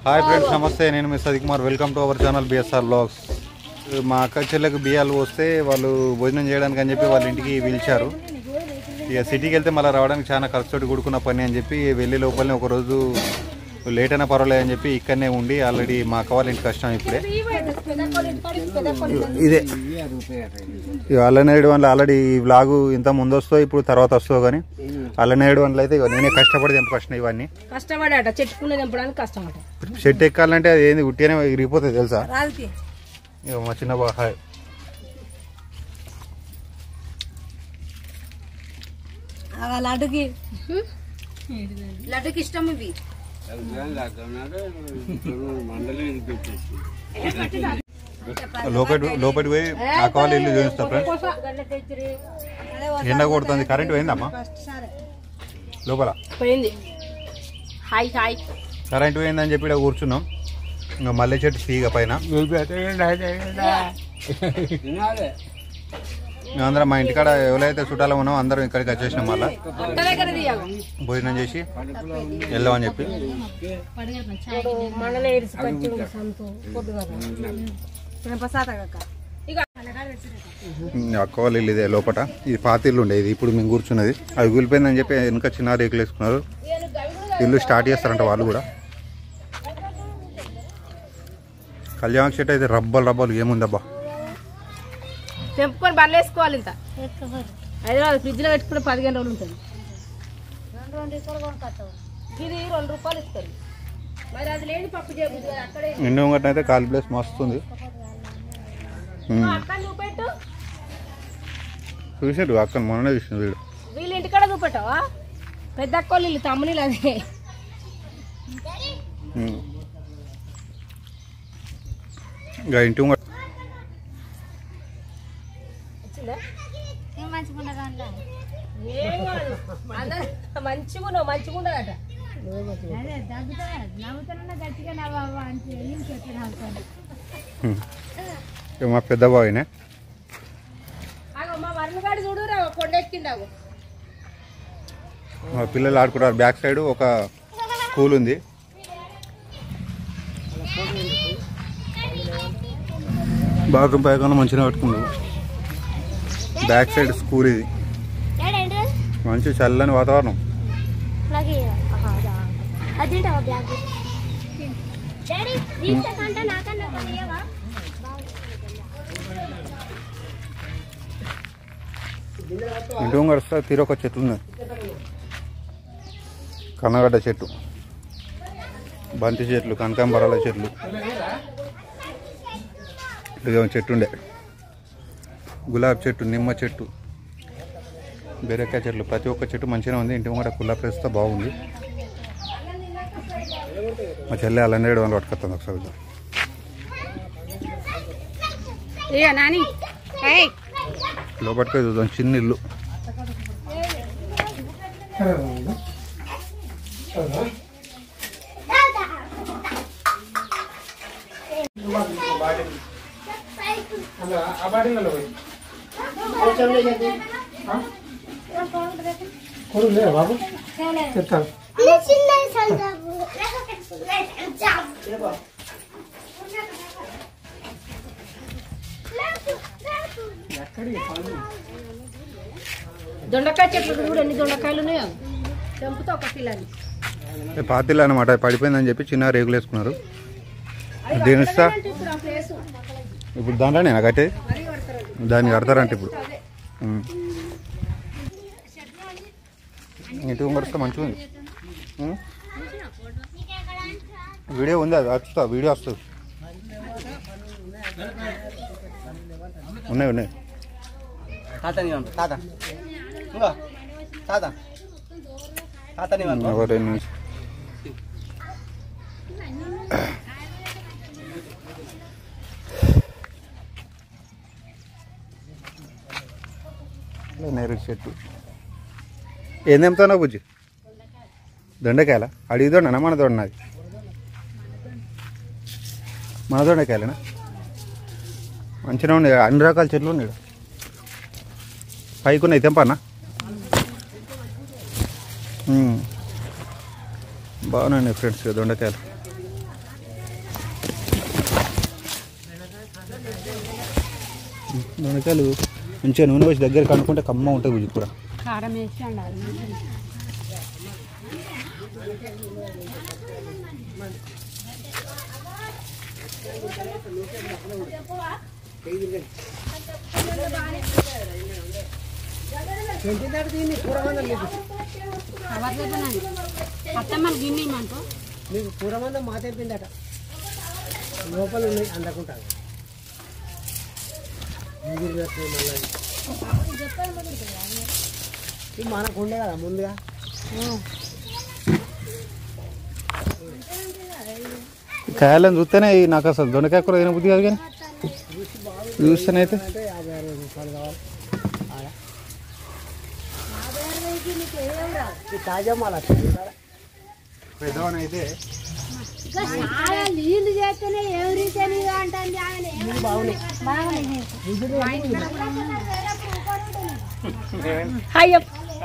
Hi friends నమస్తే నేను మీ Sadi Kumar welcome to our channel BSR blogs మా అక్క చెల్లెకు బియ్యాలు వస్తే వాళ్ళు భోజనం చేయడానికి అని చెప్పి వాళ్ళ ఇంటికి పిలిచారు ఇక సిటీకి వెళ్తే మళ్ళీ రావడానికి చాలా ఖర్చుతోటి కూడుకున్న పని అని చెప్పి వెళ్ళే లోపలనే ఒకరోజు లేట్ అయినా పర్వాలేదు అని చెప్పి ఇక్కడనే ఉండి ఆల్రెడీ మా అక్క వాళ్ళ ఇంటికి కష్టం ఇప్పుడే ఇదే ఇక అల్లనేడు వల్ల ఆల్రెడీ ఈ వ్లాగు ఇంత ముందు వస్తో ఇప్పుడు తర్వాత వస్తుందో కానీ అల్లనేడు వల్ల అయితే ఇక నేనే కష్టపడి తెంపుకొచ్చిన ఇవన్నీ కష్టపడాట చెట్టుకునే తెంపడానికి కష్టమట షెట్ ఎక్కాలంటే అది ఏంది ఉట్టిగానే ఇరిగిపోతుంది తెలుసా రాజుకి ఇక మా చిన్న బా హాయ్ లడ్డుకి లడ్డుకి ఇష్టం ఇవి లోపలి లోపలికి పోయి అక్క వాళ్ళ ఇల్లు చూపిస్తా ఫ్రెండ్స్ ఎండ కొడుతుంది కరెంట్ పోయిందమ్మా లోపల పోయింది హాయ్ హాయ్ కరెంట్ పోయిందని చెప్పి ఇక్కడ కూర్చున్నాం ఇంకా మల్లె చెట్టు తీగ పైన మేమందరం మా ఇంటికాడ ఎవరైతే చుట్టాలు ఉన్నామో అందరం ఇక్కడికి వచ్చేసినాం మళ్ళీ అత్త దగ్గర తీయాలి భోజనం చేసి వెళ్దామని చెప్పి మండలే ఇరుసుకొచ్చి సంతో పొద్దుగా ఇక ఉమ్, అక్క వాళ్ళ ఇల్లు ఇదే లోపట ఇది పాత ఇల్లు ఉండేది ఇప్పుడు మేము కూర్చున్నది అది కూలిపోయిందని చెప్పి వెనుక చిన్న రేకులు వేసుకున్నారు ఇల్లు స్టార్ట్ చేస్తారంట వాళ్ళు కూడా కళ్యాణ చెట్టు అయితే రబ్బలు రబ్బలు ఏముందబ్బా తెంపుకొని బల్ల వేసుకోవాలి ఇంత హైదరాబాద్ ఫ్రిడ్జ్ లో పెట్టుకుని పదిహేను రోజులు ఉంటుంది ఇది రెండు రూపాయలు ఇస్తారు మరి అది లేని పప్పు చేయబుద్ది కదా, అక్కడే నిండు ముంగట అయితే కాలి ప్లేస్ మస్తుంది ఉమ్, అక్కడ చూపెట్టు చూసాడు అక్క మొన్ననే చూసిన వీడు వీళ్ళ ఇంటికాడ చూపెట్టావా పెద్ద అక్కోళ్ళు వీళ్ళు తమ్మునీళ్ళు అదే ఉమ్. ఇంకా ఇంటి ముంగట వచ్చిందా ఏం కాదు అందరూ మంచిగా ఉన్నావు మంచిగా ఉండదట ఉమ్. ఇక మా పెద్ద బావినే ఆగో మా వరుణగాడు చూడు రా కొండెక్కిండావు మా పిల్లలు ఆడుకుంటారు బ్యాక్ సైడ్ ఒక స్కూల్ ఉంది బాత్రూమ్ పైన మంచిగా పట్టుకుండు బ్యాక్ సైడ్ స్కూల్ ఇది మంచి చల్లని వాతావరణం అదేంటవా బ్యాగ్ డాడీ తీసుకుంటా నాకన్నా కొనియవా ఇంటి ముంగడ వస్తే తీరొక చెట్టు ఉన్నది కన్నగడ్డ చెట్టు బంతి చెట్లు కనకాంబరాల చెట్లు ఇదేమో చెట్టు ఉండే గులాబీ చెట్టు నిమ్మ చెట్టు బీరకాయ చెట్లు ప్రతి ఒక్క చెట్టు మంచిగా ఉంది ఇంటి ముంగట కుల్లా ప్లేస్తో బాగుంది మా చెల్లె అలా నేడు వాళ్ళు పట్టుకొస్తుంది ఒకసారి చూద్దాం. ఇక నాని ఏయ్ లోపలికి చూద్దాం చిన్న ఇల్లు చిన్న సందర్భం దొండకాయ చెట్లు చూడు ఎన్ని దొండకాయలు ఉన్నాయో తెంపుతా ఒక పిల్లని ఏ పాతిల్లు అనమాట పడిపోయిందని చెప్పి చిన్న రేగులు వేసుకున్నారు దీని ఇస్తా ఇప్పుడు ఆ ప్లేస్ ఇప్పుడు దాంట్లోనే కట్టే దాన్ని కడతారంట ఇప్పుడు ఉం. ఇటు కడితే మంచిగా ఉంది ఉం? వీడియో ఉంది అది వస్తా వీడియో వస్తుంది ఉన్నాయి ఉన్నాయి తాతని పంపు తాత ఇంకో తాత తాతని పంపు ఒక రెండు నిమిషం నేరుడు చెట్టు ఏం తెంపుతావు బుజ్జి దొండకాయల అడిగి దొండనా మన దొండది మన దొండకాయలేనా మంచిగా ఉన్నాయి అన్ని రకాల చెట్లు ఉన్నాయి ఈడ. పైకి ఉన్నాయి తెంపన్నా బాగున్నాయి ఫ్రెండ్స్ దొండకాయలు దొండకాయలు మంచిగా నూనె వచ్చి దగ్గర కనుక్కుంటే కమ్మ ఉంటుంది బుజ్జి కూర కారం వేసి ఉండాలి కవర్లేదనండి అత్తమ్మని గిన్నె ఇమ్మంటూ మీకు కూర మందం మాట అయిపోయిందట లోపల ఉన్నాయి అందకుంటాను ఇది మనకు ఉండే కదా ముందుగా కాయలను చూస్తేనే ఈ నాకు అసలు దొండకాయ కూర తినబుద్ధి కాదు కానీ చూస్తేనైతే అంటే యాభై అరవై రూపాయలు కావాలి ఆడ. ఇది తాజా మాల పెద్దవానైతే నీళ్ళు చేస్తేనే ఏం రీసెని అంటుంది ఆయన అయ్యో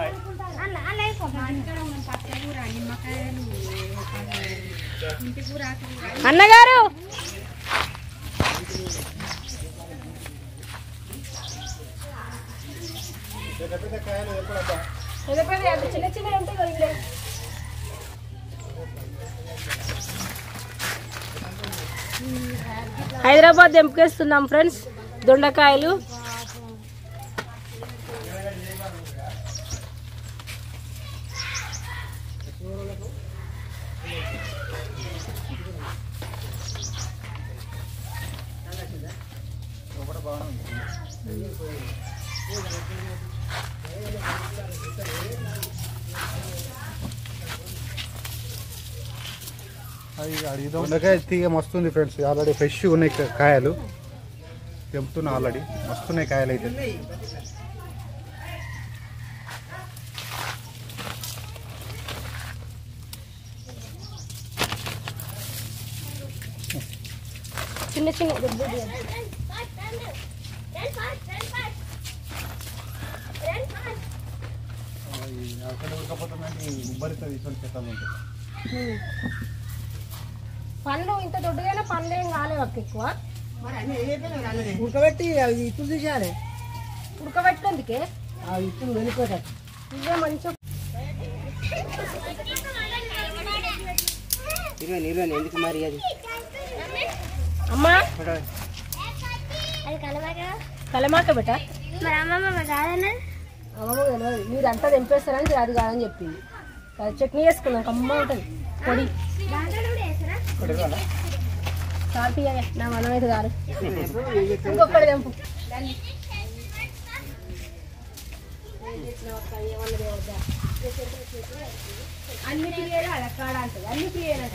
అన్నగారు చిన్న చిన్న ఉంటాయి కదా ఇల్లే. హైదరాబాద్ ఎంపుకేస్తున్నాం ఫ్రెండ్స్ దొండకాయలు దొండకాయ తీగ మస్తుంది ఫ్రెండ్స్ ఆల్రెడీ ఫ్రెష్ ఉన్నాయి కా- కాయలు తెంపుతున్నా ఆల్రెడీ మస్తున్నాయి కాయలు అయితే చిన్న చిన్న పండ్లు ఇంత దొడ్డుగా పండ్లు ఏం కాలేవు అక్క ఎక్కువ ఉడకబెట్టి అవి ఇత్తులు తీసేయాలి ఉడకబెట్టుకుందుకే ఆ ఇత్తులు వెళ్ళిపోతాయి ఇవే మంచిగా ఇరవై ఇరవై ఎందుకు మరి అది అమ్మా అది కలవాక కలమాక బెట మరి అమ్మమ్మ కాదన్నది అమ్మమ్మ తెలియదు మీరు అంతా తెంపేస్తారని అది కాదని చెప్పింది అది చట్నీ వేసుకున్నాం కమ్మ ఉంటుంది పొడి దాంట్లో కూడా వేస్తారా సాల్ట్ ఇయ్య, నా మనం అయితే కాదు ఇంకొకటి తెంపు అన్ని ప్రియేనా అక్కడ అంటది అన్ని ప్రియేనా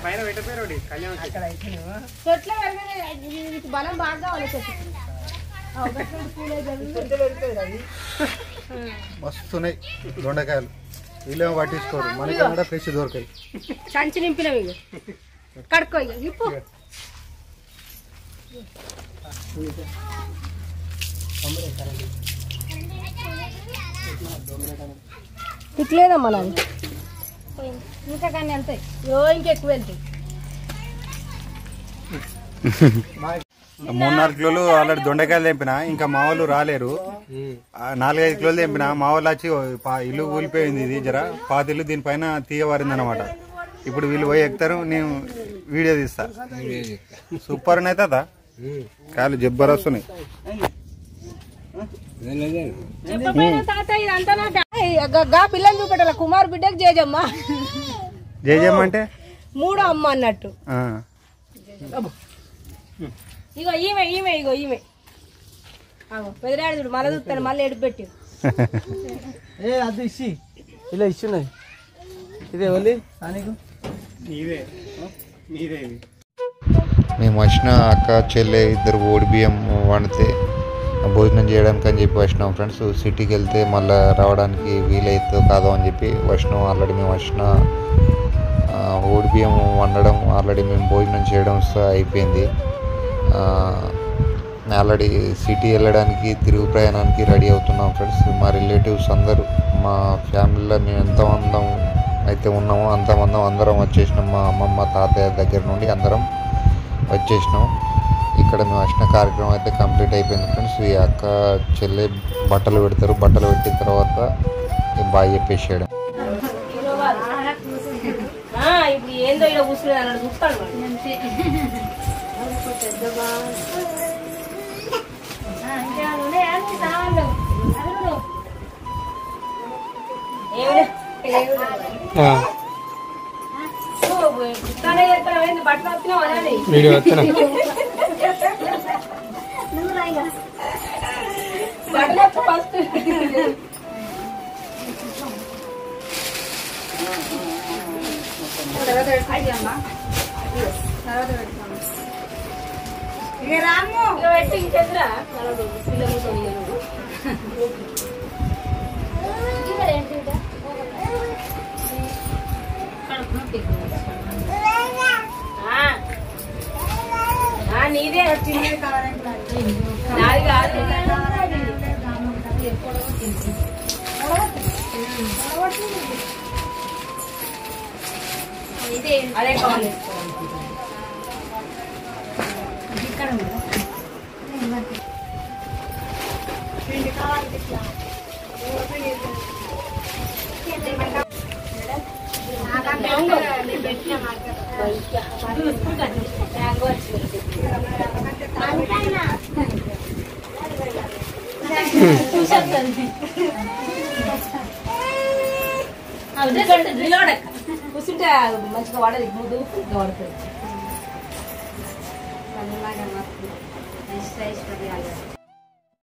చెట్ల వీటికి బలం బాగా కావాలి చెట్టు ఆ, గట్ల పూలే జల్లి. మస్తున్నాయి దొండకాయలు వీళ్ళేమో పట్టించుకోరు మనకి కూడా ఫ్రెష్ దొరకాయి సంచి నింపినవి ఇక కడుక్కో ఇక ఇప్పు తిట్లేదమ్మా నాది ఇంకా కానీ వెళ్తాయి యో ఇంకెక్కువ వెళ్తాయి మూడు నాలుగు కిలోలు ఆల్రెడీ దొండకాయలు తెంపిన ఇంకా మా వాళ్ళు రాలేరు ఆ, నాలుగైదు కిలోలు తెంపిన మా వాళ్ళు వచ్చి "ఓ, పా- ఇల్లు కూలిపోయింది ఇది జర పాత ఇల్లు దీనిపైన తీయవారింది అనమాట ఇప్పుడు వీళ్ళు పోయి ఎక్కుతారు నేను వీడియో తీస్తా సూపర్ అయితే అదా కాలు జబ్బర్ వస్తున్నాయి చెప్పపోయిన తాత ఇదంతా నా డా- ఏయ్, గా- గా పిల్లలు చూపెట్టాల కుమార్ బిడ్డకు జేజమ్మ జేజమ్మ అంటే మూడో అమ్మ అన్నట్టు ఆ. ఇగో ఈమె ఈమె ఇగో ఈమె ఆగో పెదరాడు చూడు మళ్ళీ చూస్తాను మళ్ళీ ఎడుపు పెట్టి ఏ అది ఇచ్చి ఇలా ఇచ్చున్నది ఇదే ఓన్లీ నీకు మేము వచ్చిన అక్క చెల్లె ఇద్దరు ఓడి బియ్యం వండితే భోజనం చేయడానికి అని చెప్పి వచ్చినాం ఫ్రెండ్స్ సిటీకి వెళ్తే మళ్ళీ రావడానికి వీలైతుందో కాదో అని చెప్పి వచ్చినాం ఆల్రెడీ మేము వచ్చిన ఆ, ఓడి బియ్యం వండడం ఆల్రెడీ మేము భోజనం చేయడం స- అయిపోయింది ఆల్రెడీ సిటీ వెళ్ళడానికి తిరుగు ప్రయాణానికి రెడీ అవుతున్నాం ఫ్రెండ్స్ మా రిలేటివ్స్ అందరూ మా ఫ్యామిలీలో మేము ఎంతమందం అయితే ఉన్నామో అంతమందం అందరం వచ్చేసినాం మా అమ్మమ్మ తాతయ్య దగ్గర నుండి అందరం వచ్చేసినాం ఇక్కడ మేము వచ్చిన కార్యక్రమం అయితే కంప్లీట్ అయిపోయింది ఫ్రెండ్స్ ఈ అక్క చెల్లె బట్టలు పెడతారు బట్టలు పెట్టిన తర్వాత బాగా చెప్పేసాడు ఆ, ఇప్పుడు ఏందో ఇలా కూర్చున్నాడు అన్నాడు చూస్తాడు వాడు. ఆ, ఇంకేమైనా ఉన్నాయా నీ సామాన్లు? అడుగు. ఏమిలే, ఏమిలే. నువ్వు గుర్తానే చేస్తున్నావు, ఏంది బట్టలు వస్తున్నావు అనాలి. వీడియో వస్తున్నా బట్టలు వస్తే ఫస్ట్ ఇక పెట్టి ఇంకెందురా నలభై పిల్లలతో ఇయ్యను. ఆ. ఆ, నీదే వచ్చింది నాది కాదు అదే కావాలి కూర్చుంటే మంచిగా వాడదు ముందు పడుతుంది